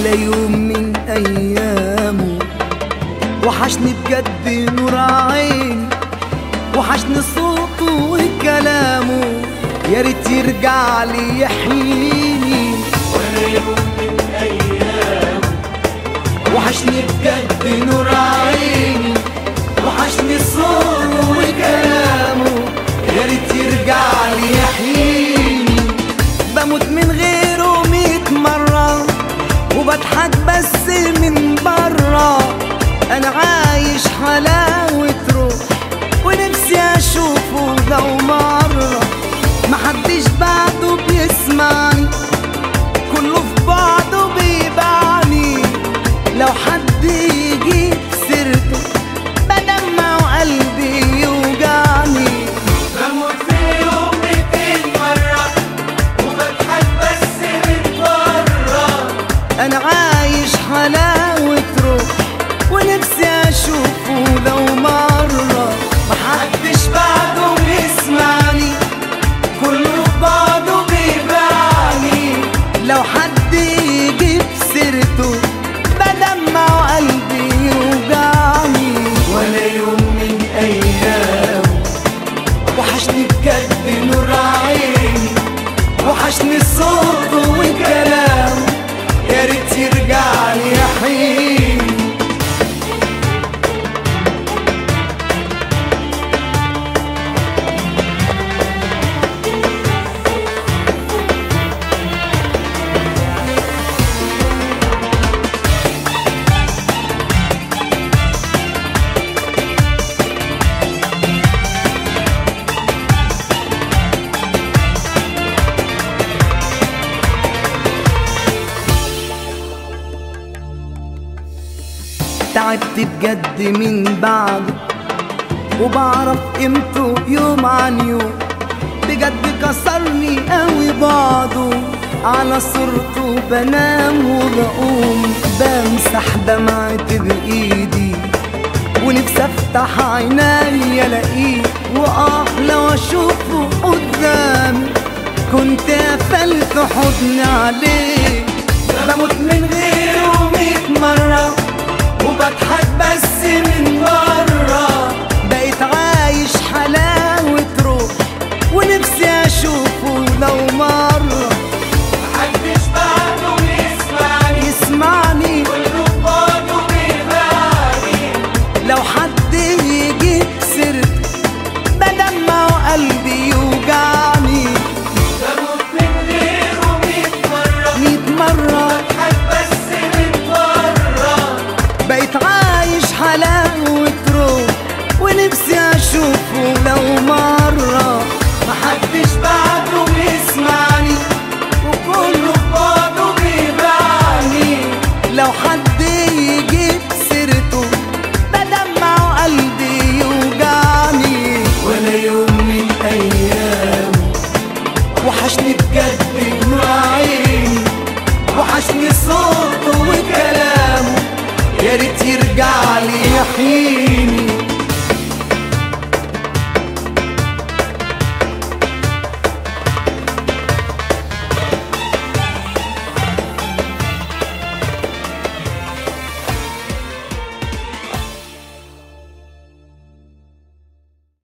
ولا يوم من ايامه وحشني بجد نور عيني وحشني صوته وكلامه يا ريت يرجع لي يحييني ولا يوم من أيام وحشني بجد نور عيني وحشني صوته وكلامه يا ريت يرجع لي يحييني بموت من غيره ميت مرة وبضحك بس من برا انا عايش حلاوة روح ونفسي اشوفه لو مرة محدش بعده بيسمعني كله في بعضه بيبعني لو حد يجي في سيرته بدمع وقلبي يوجعني بموت في اليوم ميتين مرة وبضحك بس من برا انا عايش حلاوة روح ونفسي اشوفه لو مرة محدش بعده بيسمعني كله في بعضه بيبعني لو حد يجيب سيرته بدمع وقلبي يوجعني ولا يوم من أيام وحشني بجد نور عيني وحشني صوته وكلامه يا ريت يرجع لي يحييني تعبت بجد من بعده وبعرف قيمته يوم عن يوم بجد كسرني قوي بعضه على صورته بنام وبقوم بمسح دمعتي بايدي ونفسي افتح عيني الاقيه واه لو اشوفه قدامي كنت قفلت حضني عليه بموت من غيره ميت مرة وبضحك بس من بره بقيت عايش حلاوة روح ونفسي اشوفه لو مرة محدش بعده بيسمعني يسمعني كله في بعضه بيبعني لو حد يجيب سيرته بدمع وقلبي يوجعني بموت من غيره ميت مرة ميت مرة بضحك بس من برا بقيت عايش حلاوة روح ونفسي اشوفه لو مرة محدش بعده بيسمعني وكله في بعضه بيبعني لو حد يجيب سيرته بدمع وقلبي يوجعني ولا يوم من أيام وحشني بجد نور عيني وحشني صوته وكلامه يا ريت يرجع لي يحيي